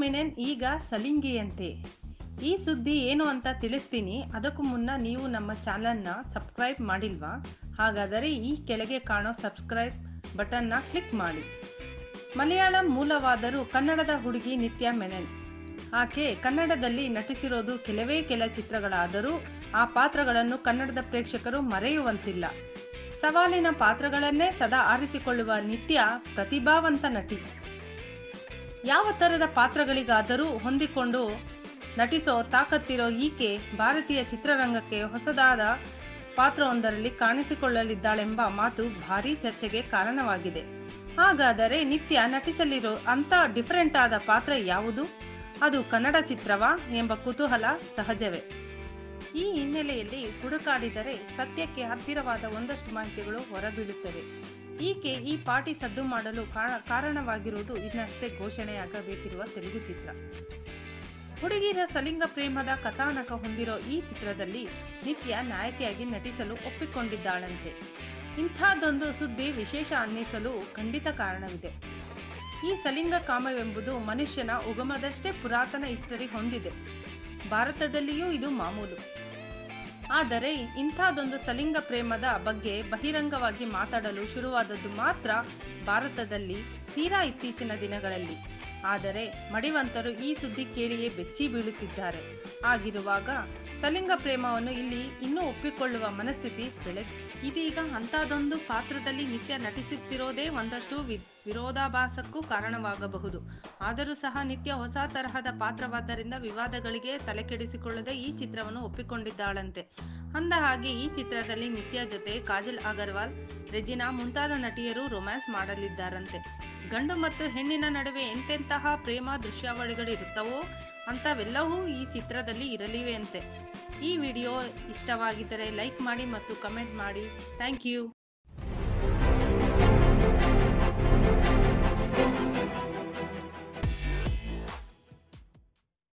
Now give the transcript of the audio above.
ಮೆನನ್ ಈಗ ಸಲಿಂಗಿಯಂತೆ ಈ ಸುದ್ದಿ ಏನು ಅಂತ ತಿಳಿಸ್ತೀನಿ ಅದಕ್ಕೂ ಮುನ್ನ ನೀವು ನಮ್ಮ ಚಾನಲ್ನ ಸಬ್ಸ್ಕ್ರೈಬ್ ಮಾಡಿಲ್ವಾ ಹಾಗಾದರೆ ಈ ಕೆಳಗೆ ಕಾಣೋ ಸಬ್ಸ್ಕ್ರೈಬ್ ಬಟನ್ನ ಕ್ಲಿಕ್ ಮಾಡಿ ಮಲಯಾಳಂ ಮೂಲವಾದರೂ ಕನ್ನಡದ ಹುಡುಗಿ ನಿತ್ಯ ಮೆನನ್ ಆಕೆ ಕನ್ನಡದಲ್ಲಿ ನಟಿಸಿರೋದು ಕೆಲವೇ ಕೆಲ ಚಿತ್ರಗಳಾದರೂ ಆ ಪಾತ್ರಗಳನ್ನು ಕನ್ನಡದ ಪ್ರೇಕ್ಷಕರು ಮರೆಯುವಂತಿಲ್ಲ ಸವಾಲಿನ ಪಾತ್ರಗಳನ್ನೇ ಸದಾ ಆರಿಸಿಕೊಳ್ಳುವ ನಿತ್ಯ ಪ್ರತಿಭಾವಂತ ನಟಿ ಯಾವ ಥರದ ಪಾತ್ರಗಳಿಗಾದರೂ ಹೊಂದಿಕೊಂಡು ನಟಿಸೋ ತಾಕತ್ತಿರೋ ಈಕೆ ಭಾರತೀಯ ಚಿತ್ರರಂಗಕ್ಕೆ ಹೊಸದಾದ ಪಾತ್ರವೊಂದರಲ್ಲಿ ಕಾಣಿಸಿಕೊಳ್ಳಲಿದ್ದಾಳೆಂಬ ಮಾತು ಭಾರೀ ಚರ್ಚೆಗೆ ಕಾರಣವಾಗಿದೆ ಹಾಗಾದರೆ ನಿತ್ಯ ನಟಿಸಲಿರೋ ಅಂಥ ಡಿಫರೆಂಟ್ ಆದ ಪಾತ್ರ ಯಾವುದು ಅದು ಕನ್ನಡ ಚಿತ್ರವಾ ಎಂಬ ಕುತೂಹಲ ಸಹಜವೇ ಈ ಹಿನ್ನೆಲೆಯಲ್ಲಿ ಹುಡುಕಾಡಿದರೆ ಸತ್ಯಕ್ಕೆ ಹತ್ತಿರವಾದ ಒಂದಷ್ಟು ಮಾಹಿತಿಗಳು ಹೊರಬೀಳುತ್ತವೆ ಈಕೆ ಈ ಪಾಟಿ ಸದ್ದು ಮಾಡಲು ಕಾ- ಕಾರಣವಾಗಿರುವುದು ಇನ್ನಷ್ಟೇ ಘೋಷಣೆಯಾಗಬೇಕಿರುವ ತೆಲುಗು ಚಿತ್ರ ಹುಡುಗಿರ ಸಲಿಂಗ ಪ್ರೇಮದ ಕಥಾನಕ ಹೊಂದಿರೋ ಈ ಚಿತ್ರದಲ್ಲಿ ನಿತ್ಯ ನಾಯಕಿಯಾಗಿ ನಟಿಸಲು ಒಪ್ಪಿಕೊಂಡಿದ್ದಾಳಂತೆ ಇಂಥದ್ದೊಂದು ಸುದ್ದಿ ವಿಶೇಷ ಅನ್ನಿಸಲು ಖಂಡಿತ ಕಾರಣವಿದೆ ಈ ಸಲಿಂಗ ಕಾಮವೆಂಬುದು ಮನುಷ್ಯನ ಉಗಮದಷ್ಟೇ ಪುರಾತನ ಹಿಸ್ಟರಿ ಹೊಂದಿದೆ ಭಾರತದಲ್ಲಿಯೂ ಇದು ಮಾಮೂಲು ಆದರೆ ಇಂಥದೊಂದು ಸಲಿಂಗ ಪ್ರೇಮದ ಬಗ್ಗೆ ಬಹಿರಂಗವಾಗಿ ಮಾತಾಡಲು ಶುರುವಾದದ್ದು ಮಾತ್ರ ಭಾರತದಲ್ಲಿ ತೀರಾ ಇತ್ತೀಚಿನ ದಿನಗಳಲ್ಲಿ ಆದರೆ ಮಡಿವಂತರು ಈ ಸುದ್ದಿ ಕೇಳಿಯೇ ಬೆಚ್ಚಿ ಬೀಳುತ್ತಿದ್ದಾರೆ ಆಗಿರುವಾಗ ಸಲಿಂಗ ಪ್ರೇಮವನ್ನು ಇಲ್ಲಿ ಇನ್ನೂ ಒಪ್ಪಿಕೊಳ್ಳುವ ಮನಸ್ಥಿತಿ ಬೆಳೆ ಇದೀಗ ಅಂಥದೊಂದು ಪಾತ್ರದಲ್ಲಿ ನಿತ್ಯ ನಟಿಸುತ್ತಿರೋದೇ ಒಂದಷ್ಟು ವಿ ವಿರೋಧಾಭಾಸಕ್ಕೂ ಕಾರಣವಾಗಬಹುದು ಆದರೂ ಸಹ ನಿತ್ಯ ಹೊಸ ತರಹದ ಪಾತ್ರವಾದ್ದರಿಂದ ವಿವಾದಗಳಿಗೆ ತಲೆಕೆಡಿಸಿಕೊಳ್ಳದೆ ಈ ಚಿತ್ರವನ್ನು ಒಪ್ಪಿಕೊಂಡಿದ್ದಾಳಂತೆ ಅಂದ ಹಾಗೆ ಈ ಚಿತ್ರದಲ್ಲಿ ನಿತ್ಯ ಜೊತೆ ಕಾಜಲ್ ಅಗರ್ವಾಲ್ ರೆಜಿನಾ ಮುಂತಾದ ನಟಿಯರು ರೊಮ್ಯಾನ್ಸ್ ಮಾಡಲಿದ್ದಾರಂತೆ ಗಂಡು ಮತ್ತು ಹೆಣ್ಣಿನ ನಡುವೆ ಎಂತೆಂತಹ ಪ್ರೇಮ ದೃಶ್ಯಾವಳಿಗಳಿರುತ್ತವೋ ಅಂಥವೆಲ್ಲವೂ ಈ ಚಿತ್ರದಲ್ಲಿ ಇರಲಿವೆ ಅಂತೆ ಈ ವಿಡಿಯೋ ಇಷ್ಟವಾಗಿದ್ದರೆ ಲೈಕ್ ಮಾಡಿ ಮತ್ತು ಕಮೆಂಟ್ ಮಾಡಿ ಥ್ಯಾಂಕ್ ಯು